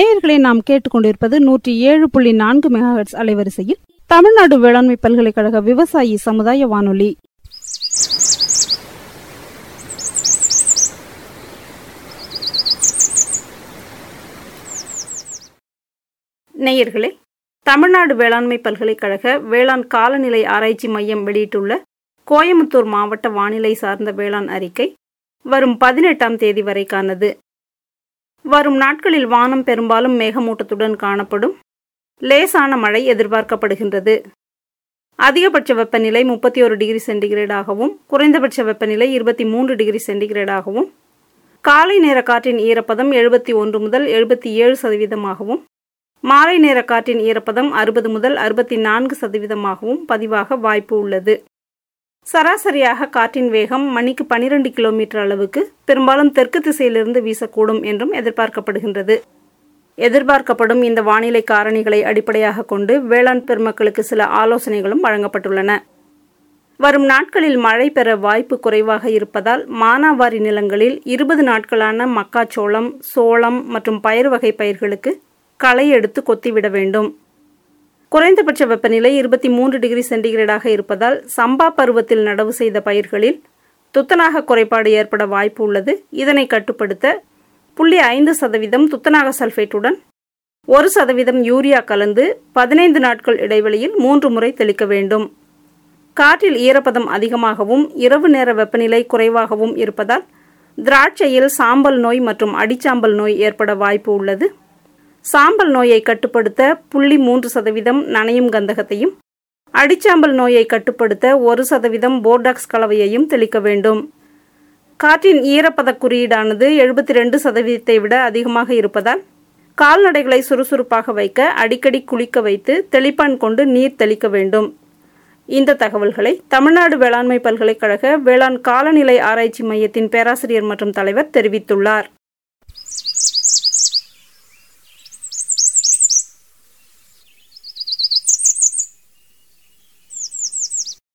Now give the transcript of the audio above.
நேயர்களை நாம் கேட்டுக்கொண்டிருப்பது நூற்றி ஏழு புள்ளி நான்கு மெகாஹெட்ஸ் அலைவரிசையில் தமிழ்நாடு வேளாண்மை பல்கலைக்கழக விவசாயி சமுதாய வானொலி நேயர்களே தமிழ்நாடு வேளாண்மை பல்கலைக்கழக வேளாண் காலநிலை ஆராய்ச்சி மையம் வெளியிட்டுள்ள கோயமுத்தூர் மாவட்ட வானிலை சார்ந்த வேளாண் அறிக்கை வரும் பதினெட்டாம் தேதி வரைக்கானது வரும் நாட்களில் வானம் பெரும்பாலும் மேகமூட்டத்துடன் காணப்படும் லேசான மழை எதிர்பார்க்கப்படுகின்றது அதிகபட்ச வெப்பநிலை முப்பத்தி ஒரு டிகிரி சென்டிகிரேடாகவும் குறைந்தபட்ச வெப்பநிலை இருபத்தி மூன்று டிகிரி சென்டிகிரேடாகவும் காலை நேர காற்றின் ஈரப்பதம் எழுபத்தி ஒன்று முதல் எழுபத்தி ஏழு சதவீதமாகவும் மாலை நேர காற்றின் ஈரப்பதம் அறுபது முதல் அறுபத்தி நான்கு சதவீதமாகவும் பதிவாக வாய்ப்பு உள்ளது சராசரியாக காற்றின் வேகம் மணிக்கு பனிரெண்டு கிலோமீட்டர் அளவுக்கு பெரும்பாலும் தெற்கு திசையிலிருந்து வீசக்கூடும் என்றும் எதிர்பார்க்கப்படுகின்றது எதிர்பார்க்கப்படும் இந்த வானிலை காரணிகளை அடிப்படையாக கொண்டு வேளாண் பெருமக்களுக்கு சில ஆலோசனைகளும் வழங்கப்பட்டுள்ளன வரும் நாட்களில் மழை பெற வாய்ப்பு குறைவாக இருப்பதால் மானாவாரி நிலங்களில் இருபது நாட்களான மக்காச்சோளம் சோளம் மற்றும் பயிர் வகை பயிர்களுக்கு களை எடுத்து கொத்திவிட வேண்டும் குறைந்தபட்ச வெப்பநிலை இருபத்தி மூன்று டிகிரி சென்டிகிரேடாக இருப்பதால் சம்பா பருவத்தில் நடவு செய்த பயிர்களில் துத்தநாக குறைபாடு ஏற்பட வாய்ப்பு உள்ளது இதனை கட்டுப்படுத்த புள்ளி ஐந்து சதவீதம் துத்தநாக சல்ஃபேட்டுடன் ஒரு சதவீதம் யூரியா கலந்து பதினைந்து நாட்கள் இடைவெளியில் மூன்று முறை தெளிக்க வேண்டும் காற்றில் ஈரப்பதம் அதிகமாகவும் இரவு நேர வெப்பநிலை குறைவாகவும் இருப்பதால் திராட்சையில் சாம்பல் நோய் மற்றும் அடிச்சாம்பல் நோய் ஏற்பட வாய்ப்பு உள்ளது சாம்பல் நோயை கட்டுப்படுத்த புள்ளி மூன்று சதவீதம் நனையும் கந்தகத்தையும் அடிச்சாம்பல் நோயை கட்டுப்படுத்த ஒரு சதவீதம் போர்டாக்ஸ் கலவையையும் தெளிக்க வேண்டும் காற்றின் ஈரப்பத குறியீடானது எழுபத்தி ரெண்டு சதவீதத்தை விட அதிகமாக இருப்பதால் கால்நடைகளை சுறுசுறுப்பாக வைக்க அடிக்கடி குளிக்க வைத்து தெளிப்பான் கொண்டு நீர் தெளிக்க வேண்டும் இந்த தகவல்களை தமிழ்நாடு வேளாண்மை பல்கலைக்கழக வேளாண் காலநிலை ஆராய்ச்சி மையத்தின் பேராசிரியர் மற்றும் தலைவர் தெரிவித்துள்ளார்